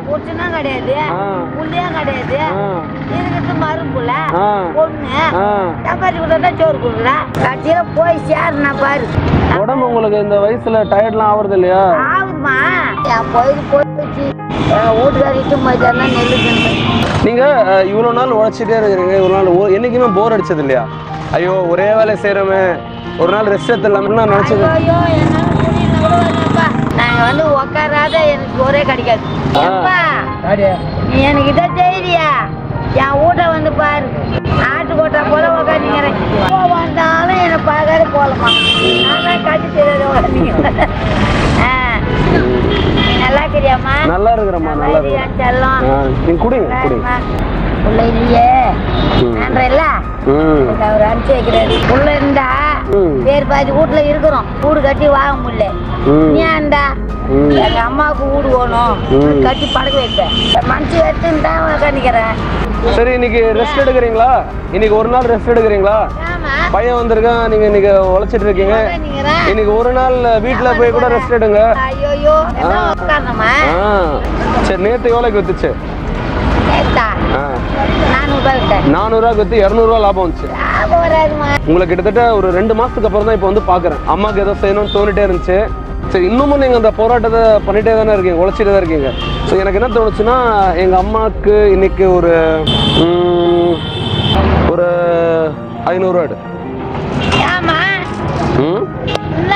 புருஷனும் கிடையாது ஆ. புள்ளியும் கிடையாது ஆ. இருக்கிறது மறுப்புல ஆ. பொண்ணு ஆ. சப்பாத்தி கொடுத்தா சோறு கொடுக்குறா கட்சியில போய் சேருனா பாரு உடம்பு உங்களுக்கு இந்த வயசுல டயர்ட்லாம் ஆவறது இல்லையா ஆகுதுமா என் போயிட்டு போயிடுச்சு வீட்டுக்காரிட்டு மதியானம் நெல்லு தின்னு நீங்க அஹ், இவ்வளவு நாள் உழைச்சிட்டே இருக்கிறீங்க இவ்வளவு நாள் ஒ- என்னைக்குமே போர் அடிச்சது இல்லையா ஐயோ ஒரே வேலை செய்யறோமே ஒரு நாள் ரெஸ்ட் எடுத்துடலாம்னு நான் நினைச்சது ஐயோ என்னால முடியல கூட வரலப்பா. நாங்க வந்து உக்காராத எனக்கு ஒரே கிடைக்காது ஏப்பா, நீ எனக்கு இதை செய்தியா என் வீட்டை வந்து பாரு ஆட்டு கோட்டை போல உக்காந்துக்கிறேன் எப்போ வந்தாலும் என்னை பார்க்காத போலமா நான் தான் கட்டி தெரியாத உக்காந்துக்கிறேன் நீ நல்லா இருக்கிறியாம்மா நல்லா இருக்கிறேம்மா நல்லா இருக்கியா, இருக்கிறேன் செல்லம் ஆ, நீங்க குடிங்க குடிங்க உள்ள இல்லையே ம். நன்றல்ல ம் அவர் அனுப்பிச்சு வைக்கிறாரு உள்ள இருந்தா ம். பேர் பாதி வீட்டுல இருக்கிறோம் வீடு கட்டி வாங்க முடியல ம். நீ ஆண்டா ம். எங்க அம்மாவுக்கு வீடு வேணும் ம். வீடு கட்டி படுக்க வைப்பேன் மனசு எடுத்துன்னு தான் உக்காந்துக்கிறேன் சரி இன்னைக்கு ரெஸ்ட் எடுக்கிறீங்களா இன்னைக்கு ஒரு நாள் ரெஸ்ட் எடுக்கிறீங்களா ஆமா பையன் வந்திருக்கான் நீங்க இன்னைக்கு உழைச்சிட்டு இருக்கீங்க உக்காந்துக்கிறேன் இன்னைக்கு ஒரு நாள் வீட்ல போய் கூட ரெஸ்ட் எடுங்க ஐயோயோ என்ன உட்காரணுமா ஆ சரி நேத்து எவ்வளோக்கு வித்துச்சு கேட்டா ஆ நானூறுபா விட்டேன் நானூறுரூவா வித்து இரநூறுவா லாபம் வந்துச்சு லாபம் வராதுமா உங்களை கிட்டத்தட்ட ஒரு ரெண்டு மாசத்துக்கு அப்புறம் தான் இப்போ வந்து பார்க்குறேன் அம்மாவுக்கு ஏதோ செய்யணும்னு தோணிட்டே இருந்துச்சு சரி இன்னமும் நீங்கள் அந்த போராட்டத்தை பண்ணிட்டே தானே இருக்கீங்க உழைச்சிட்டே தான் இருக்கீங்க ஸோ எனக்கு என்ன தோணுச்சுன்னா எங்கள் அம்மாவுக்கு இன்னைக்கு ஒரு ம், ஒரு ஐநூறுரூவா எடு ஏமா ம் என்ன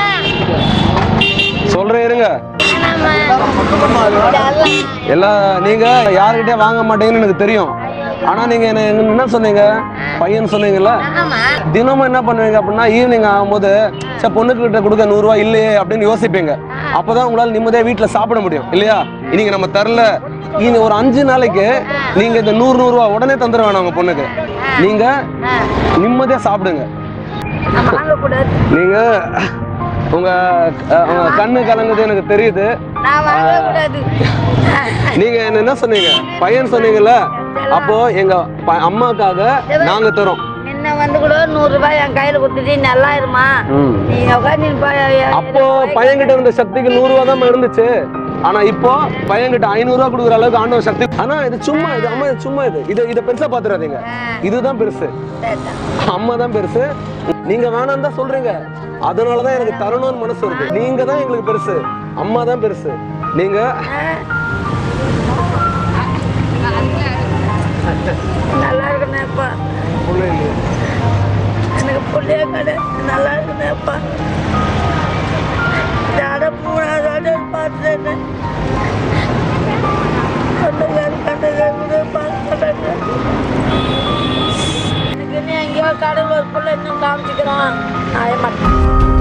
சொல்கிறேன் இருங்க வேணாம்மா. இதெல்லாம் எல்லாம் நீங்கள் யாருக்கிட்டே வாங்க மாட்டீங்கன்னு எனக்கு தெரியும் ஆனால் நீங்கள் என்ன என்ன சொன்னீங்க பையன் சொன்னீங்கல்ல ஆமா தினமும் என்ன பண்ணுவீங்க அப்படின்னா ஈவினிங் ஆகும்போது சரி பொண்ணுக்கிட்ட கொடுக்க நூறுரூவா இல்லையே அப்படின்னு யோசிப்பீங்க அப்பதான் உங்களால் நிம்மதியாக வீட்டில் சாப்பிட முடியும் இல்லையா இன்னைக்கு நம்ம தரல இனி ஒரு அஞ்சு நாளைக்கு நீங்க இந்த நூறு நூறுரூவா உடனே தந்துட வேணாம் உங்க பொண்ணுக்கு நீங்க ஆ, நிம்மதியாக சாப்பிடுங்க நம்ம வாங்கக்கூடாது நீங்க உங்க அஹ், உங்க கண்ணு கலங்குது எனக்கு தெரியுது நான் வாங்கக்கூடாது நீங்க என்ன என்ன சொன்னீங்க பையன் சொன்னீங்கல்ல அப்போ எங்க ப- அம்மாக்காக நாங்க தரோம் முன்ன வந்து கூட நூறு ரூபாய் என் கையில கொடுத்துட்டு நல்லா இருமா ம். நீங்க உட்காந்து அப்போ பையன்கிட்ட இருந்த சக்திக்கு நூறு ரூபா தான் இருந்துச்சு ஆனா இப்போ பையன்கிட்ட ஐநூறு ரூபா கொடுக்குற அளவுக்கு ஆண்டவர் சக்தி ஆனா இது சும்மா இது அம்மா இது சும்மா இது இதை இதை பெருசா பாத்துறாதீங்க இதுதான் பெருசு அம்மா தான் பெருசு நீங்க வேணாம் தான் சொல்றீங்க அதனாலதான் எனக்கு தரணும்னு மனசு வருது நீங்க தான் எங்களுக்கு பெருசு அம்மா தான் பெருசு நீங்க நல்லா இருக்கணும்ப்பா எனக்கு பிள்ளைய கடை நல்லா இருக்கணும்ப்பா ஜாட மூணாவது ஆண்டு பார்த்துட்டேன் கண்டுக்காது கண்டுக்காது பார்த்துட்டேன் எனக்கு இன்னும் எங்கேயோ கடவுள் ஒரு பிள்ளை இன்னும் காமிச்சிக்கிறான் நான் மாட்டேன்